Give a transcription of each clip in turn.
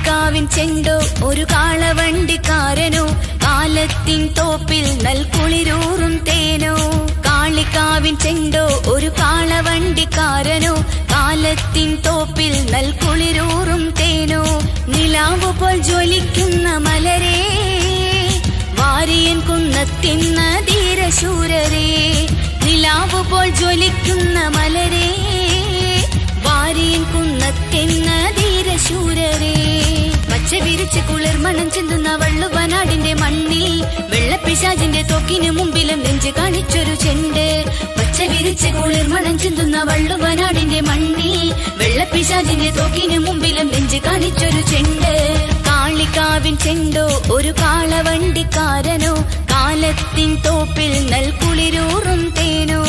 കാളികാവിൻ ചെണ്ടോ ഒരു കാളവണ്ടിക്കാരനോ കാലത്തിൻ തോപ്പിൽ നൽകുളിരൂറും തേനോ കാളികാവിൻ ചെണ്ടോ ഒരു കാളവണ്ടിക്കാരനോ കാലത്തിൻ തോപ്പിൽ നൽകുളിരൂറും തേനോ നിലാവ് പോൽ ജ്വലിക്കുന്ന മലരേ വാരിയൻ കുന്നത്തിന്ന ധീരശൂരരേ നിലാവ് പോൽ ജ്വലിക്കുന്ന മലരേ വാരിയൻ കുന്നത്തിന്ന ധീരശൂരരേ പച്ച വിരിച്ച് കുളിർമണം ചിന്തുന്ന വള്ളുവനാടിന്റെ മണ്ണിൽ വെള്ളപ്പിശാജിന്റെ തോക്കിന് മുമ്പിലും നെഞ്ച് കാണിച്ചൊരു ചെണ്ട് പച്ച വിരിച്ച് കുളിർമണം ചിന്തുന്ന വള്ളുവനാടിന്റെ മണ്ണിൽ വെള്ളപ്പിശാജിന്റെ തോക്കിന് മുമ്പിലും നെഞ്ച് കാണിച്ചൊരു ചെണ്ട് കാളികാവിൻ ചെണ്ടോ ഒരു കാളവണ്ടിക്കാരനോ കാലത്തിൻ തോപ്പിൽ നൽകുളിരൂറും തേനോ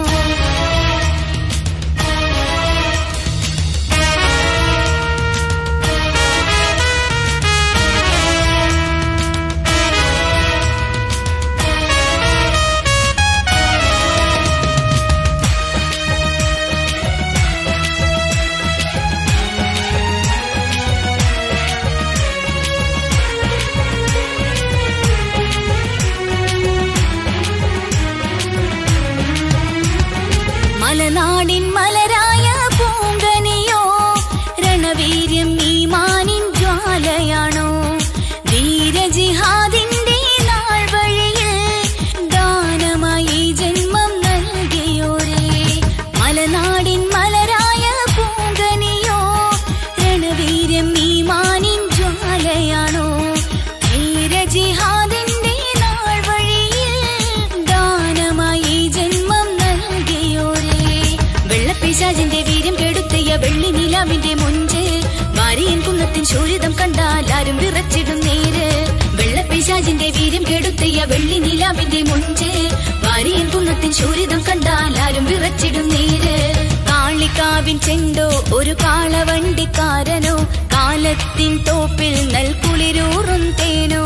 മലനാടിൻ മലരായ പൂങ്കനിയോ രണവീര്യം ഈ മാനിൻ ജ്വാലയാണോ ധീരജിഹാദിന്റെ നാൾ വഴിയിൽ ദാനമായി ജന്മം നൽകിയോരേ മലനാടിൻ മലരായ പൂങ്കനിയോ രണവീര്യം ഈ മാനിൻ ജ്വാലയാണോ ധീരജിഹാദിന്റെ നാൾ വഴിയിൽ ദാനമായി ജന്മം നൽകിയോരേ വെള്ളപ്പിശാജിന്റെ വീര്യം കെടുത്തിയ വെള്ളി നിലാവിന്റെ മുഞ്ച് വാരിയൻ കുന്നത്തിൻ ശൂരിതം കണ്ടാൽ ആരും വിറച്ചിടും നേര് വെള്ളപ്പിശാജിന്റെ വീര്യം കെടുത്തിയ വെള്ളി നിലാവിന്റെ മുഞ്ച് വാരിയൻ കുന്നത്തിൻ ശൂരിതം കണ്ടാൽ ആരും വിറച്ചിടും നേര് കാളികാവിൻ ചെണ്ടോ ഒരു കാളവണ്ടിക്കാരനോ കാലത്തിൻ തോപ്പിൽ നൽകുളിരൂറും തേനോ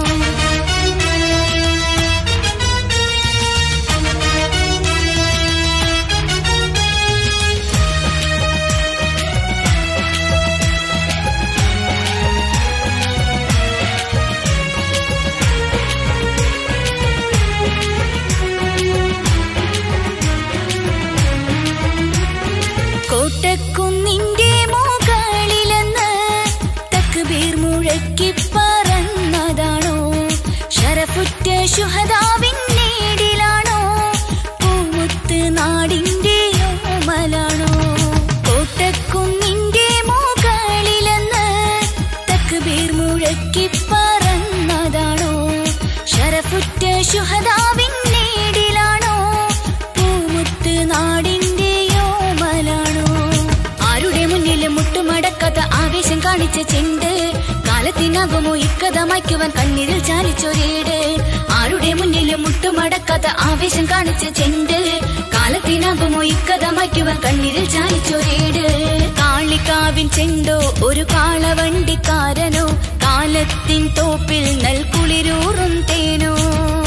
കോട്ടക്കുന്നിന്റെ മുകളിലെന്ന് തക്ബീർ മുഴക്കി പറന്നതാണോ ഷറഫുറ്റ ശുഹദാവിൻ നേടിലാണോ പൂമുത്ത് നാടിന്റെ ഓമലാണോ കോട്ടക്കുന്നിന്റെ മുകളിലെന്ന് തക്ബീർ മുഴക്കി പറന്നതാണോ ഷറഫുറ്റ ശുഹദാവിൻ നേടിലാണോ പൂമുത്ത് നാടിന്റെ ഓമലാണോ ആരുടെ മുന്നിലും മുട്ടുമടക്കാത്ത ആവേശം കാണിച്ച ചെണ്ട് കാലത്തിനകമോ ഇക്കഥ മായ്ക്കുവാൻ കണ്ണീരിൽ ചാലിച്ചൊരേട് ആരുടെ മുന്നിലും മുട്ടുമടക്കാത്ത ആവേശം കാണിച്ച ചെണ്ട് കാലത്തിനകമോ ഇക്കഥ മായ്ക്കുവാൻ കണ്ണീരിൽ ചാലിച്ചൊരേട് കാളികാവിൻ ചെണ്ടോ ഒരു കാളവണ്ടിക്കാരനോ കാലത്തിൻ തോപ്പിൽ നൽകുളിരൂറും തേനോ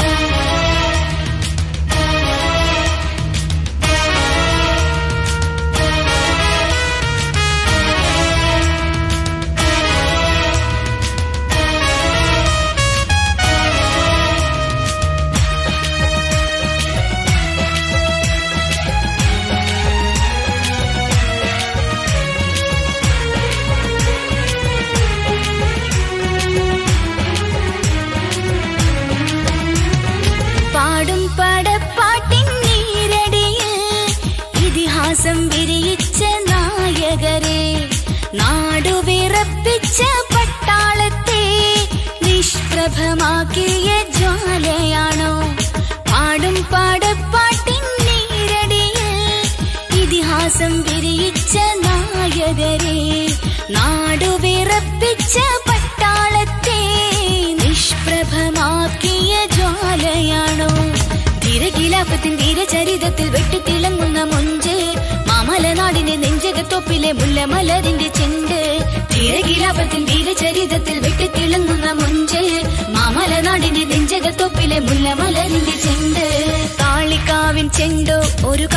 പാടും പടപ്പാട്ടിൻ നീരടിയിൽ ഇതിഹാസം വിരിയിച്ച നായകരെ നാടുവിറപ്പിച്ച പട്ടാളത്തെ നിഷ്പ്രഭമാക്കിയ ജ്വാലയാണോ പാടും പടപ്പാട്ടിൻ നീരടിയിൽ ഇതിഹാസം വിരിയിച്ച നായകരെ നാടുവിറപ്പിച്ച പട്ടാളത്തെ നിഷ്പ്രഭമാക്കിയ ജ്വാലയാണോ ധീരകിലാപത്തിൻ ധീരചരിതത്തിൽ വെട്ടിത്തിളങ്ങുന്ന മുഞ്ച് മാമലനാടിന്റെ നെഞ്ചകത്തൊപ്പിലെ മുല്ലമലരിന്റെ ചെണ്ട് ധീരകിലാപത്തിൻ ധീരചരിതത്തിൽ വെട്ടിത്തിളങ്ങുന്ന മുഞ്ച് മാമലനാടിന്റെ നെഞ്ചകത്തൊപ്പിലെ മുല്ലമലരിന്റെ ചെണ്ട് കാളിക്കാവിൻ ചെണ്ടോ ഒരു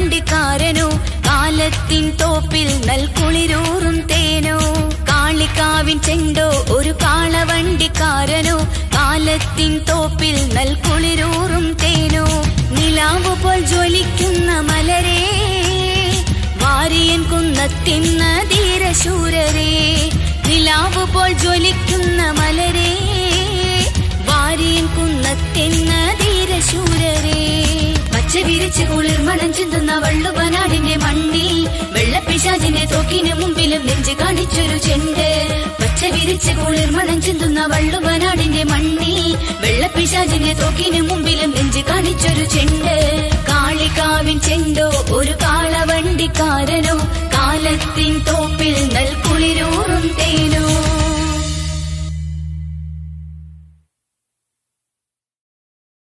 കാളവണ്ടിക്കാരനോ കാലത്തിൻ തോപ്പിൽ നൽകുളിരൂറും തേനോ കാളിക്കാവിൻ കാളികാവിൻ ചെണ്ടോ ഒരു കാളവണ്ടിക്കാരനോ കാലത്തിൻ തോപ്പിൽ നൽകുളിരൂറും തേനോ നിലാവ് പോൽ ജ്വലിക്കുന്ന മലരേ വാരിയൻ കുന്നത്തിന്ന ധീരശൂരരേ നിലാവ് പോൽ ജ്വലിക്കുന്ന മലരേ വാരിയൻ കുന്നത്തിന്ന ധീരശൂരരേ പച്ച വിരിച്ച് കുളിർ മണം ചിന്തുന്ന വള്ളുവനാടിന്റെ മണ്ണിൽ വെള്ളപ്പിശാചിന്റെ തോക്കിന് മുമ്പിലും നെഞ്ച് കാണിച്ചൊരു ചെണ്ട് പച്ച വിരിച്ച് കുളിർ മണം ചിന്തുന്ന വള്ളുവനാടിന്റെ മണ്ണിൽ വെള്ളപ്പിശാചിന്റെ തോക്കിന് മുമ്പിലും നെഞ്ച് കാണിച്ചൊരു ചെണ്ട് കാളികാവിൻ ചെണ്ടോ ഒരു കാളവണ്ടിക്കാരനോ കാലത്തിൻ തോപ്പിൽ നൽകുളിരൂറും